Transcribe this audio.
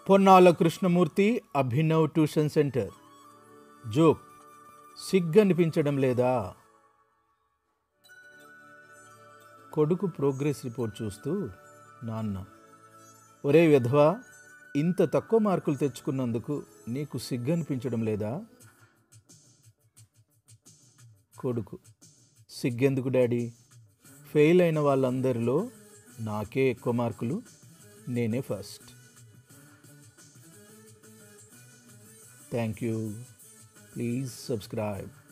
Ponnala Krishnamurthy Abhinav tuition centre joke సిగ్గనిపించడం లేదా కొడుకు ప్రోగ్రెస్ రిపోర్ట్ చూస్తూ నాన్న ఒరే విధవా ఇంత తక్కువ మార్కులు తెచ్చుకున్నందుకు నీకు సిగ్గనిపించడం లేదా కొడుకు సిగ్గెందుకు డాడీ ఫెయిల్ అయిన వాళ్ళందరిలో నాకే ఎక్కువ మార్కులు నేనే first thank you please subscribe